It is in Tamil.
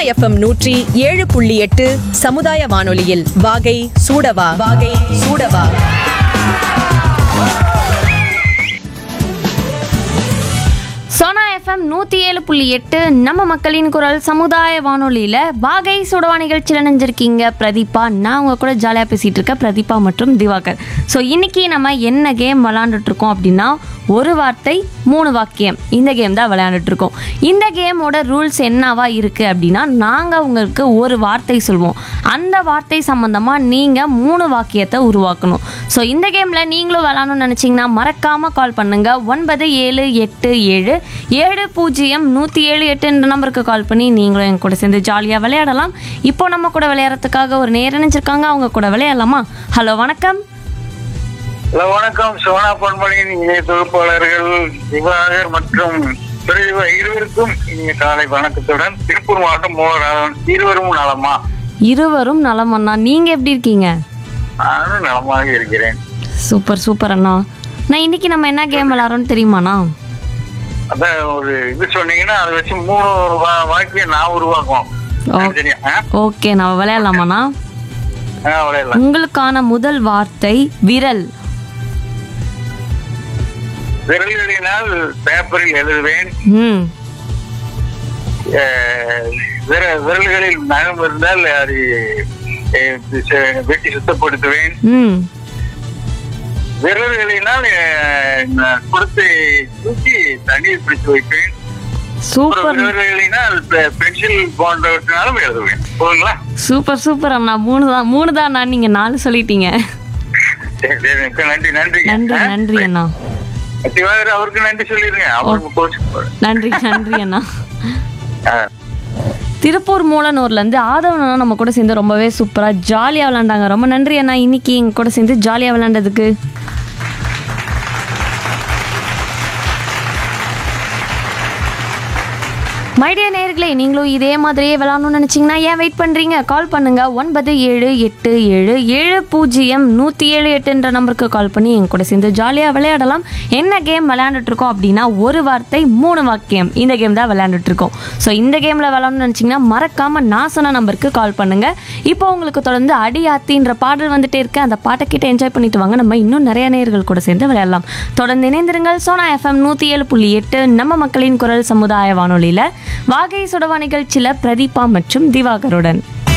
எஃப்எம் நூற்றி ஏழு புள்ளி எட்டு சமுதாய வானொலியில் வாகை சூடவா வாகை சூடவா சோனா எஃப்எம் நூற்றி ஏழு புள்ளி எட்டு நம்ம மக்களின் குரல் சமுதாய வானொலியில் வாகை சுடவா நிகழ்ச்சியில் நினைஞ்சிருக்கீங்க பிரதீபா நான் உங்க கூட ஜாலியாக பேசிகிட்டு இருக்கேன் பிரதீபா மற்றும் திவாகர் ஸோ இன்னைக்கு நம்ம என்ன கேம் விளாண்டுட்டு இருக்கோம் அப்படின்னா ஒரு வார்த்தை மூணு வாக்கியம் இந்த கேம் தான் விளையாண்டுட்டு இருக்கோம் இந்த கேமோட ரூல்ஸ் என்னவா இருக்குது அப்படின்னா நாங்கள் உங்களுக்கு ஒரு வார்த்தை சொல்வோம் அந்த வார்த்தை சம்மந்தமாக நீங்கள் மூணு வாக்கியத்தை உருவாக்கணும் ஸோ இந்த கேமில் நீங்களும் விளாடணும்னு நினச்சிங்கன்னா மறக்காமல் கால் பண்ணுங்கள் ஒன்பது ஏழு எட்டு ஏழு ஏழு பூஜ்ஜியம் நூற்றி ஏழு எட்டுன்ற நம்பருக்கு கால் பண்ணி நீங்களும் என் கூட சேர்ந்து ஜாலியாக விளையாடலாம் இப்போ நம்ம கூட விளையாடுறதுக்காக ஒரு நேரம் நினைச்சிருக்காங்க அவங்க கூட விளையாடலாமா ஹலோ வணக்கம் ஹலோ வணக்கம் சோனா பொன்மொழியின் இணைய தொகுப்பாளர்கள் திவாகர் மற்றும் பிரிவு இருவருக்கும் இனிய காலை வணக்கத்துடன் திருப்பூர் மாவட்டம் மூலராதவன் இருவரும் நலமா இருவரும் நலமண்ணா நீங்கள் எப்படி இருக்கீங்க நானும் நலமாக இருக்கிறேன் சூப்பர் சூப்பர் அண்ணா நான் இன்னைக்கு நம்ம என்ன கேம் விளாட்றோம்னு தெரியுமாண்ணா அதான் ஒரு இது சொன்னீங்கன்னா அதை வச்சு மூணு வா- வாக்கியம் நான் உருவாக்கும் ஓ. சரியா ஆ? ஓகே நம்ம விளையாடலாமாண்ணா ஆ, விளையாடலாம் உங்களுக்கான முதல் வார்த்தை விரல் விரல்களினால் பேப்பரில் எழுதுவேன் ம் அஹ், விர- விரல்களில் நகம் இருந்தால் அது அஹ், ச- வெட்டி சுத்தப்படுத்துவேன் ம் விரல்களினால் அஹ், நான் கொடுத்து தூக்கி தண்ணீர் பிடித்து வைப்பேன் அப்புறம் சூப்பர் விரல்களினால் பெ- பென்சில் போன்றவற்றினாலும் எழுதுவேன் போதுங்களா சூப்பர் சூப்பர் அண்ணா மூணு தான் மூணு தான் அண்ணா நீங்கள் நாலு சொல்லிட்டீங்க சரி, சரி, மிக்க நன்றி நன்றி நன்றி நன்றி அண்ணா திவாகர் அவருக்கு நன்றி சொல்லிருங்க அவருக்கு கோச்சு நன்றி நன்றி அண்ணா திருப்பூர் மூலனூர்லேருந்து ஆதவன் அண்ணா நம்ம கூட சேர்ந்து ரொம்பவே சூப்பராக ஜாலியாக விளாண்டாங்க ரொம்ப நன்றி அண்ணா இன்னைக்கு எங்க கூட சேர்ந்து ஜாலியாக விளாண்டதுக்கு மைடிய நேயர்களே நீங்களும் இதே மாதிரியே விளாடணும்னு நினச்சிங்கன்னா ஏன் வெயிட் பண்ணுறீங்க கால் பண்ணுங்க ஒன்பது ஏழு எட்டு ஏழு ஏழு பூஜ்ஜியம் நூற்றி ஏழு எட்டுன்ற நம்பருக்கு கால் பண்ணி என் கூட சேர்ந்து ஜாலியாக விளையாடலாம் என்ன கேம் விளையாண்டுட்டு இருக்கோம் அப்படின்னா ஒரு வார்த்தை மூணு வாக்கியம் இந்த கேம் தான் விளையாண்டுட்டு இருக்கோம் ஸோ இந்த கேமில் விளையாடணும்னு நினச்சிங்கன்னா மறக்காமல் நான் சொன்ன நம்பருக்கு கால் பண்ணுங்க இப்போ உங்களுக்கு தொடர்ந்து அடி ஆத்தின்ற பாடல் வந்துட்டே இருக்கு அந்த பாட்டை கிட்ட என்ஜாய் பண்ணிட்டு வாங்க நம்ம இன்னும் நிறைய நேயர்கள் கூட சேர்ந்து விளையாடலாம் தொடர்ந்து இணைந்திருங்கள் சோனா எஃப்எம் நூற்றி ஏழு புள்ளி எட்டு நம்ம மக்களின் குரல் சமுதாய வானொலியில் வாகை சுடவா நிகழ்ச்சியில் பிரதீபா மற்றும் திவாகருடன்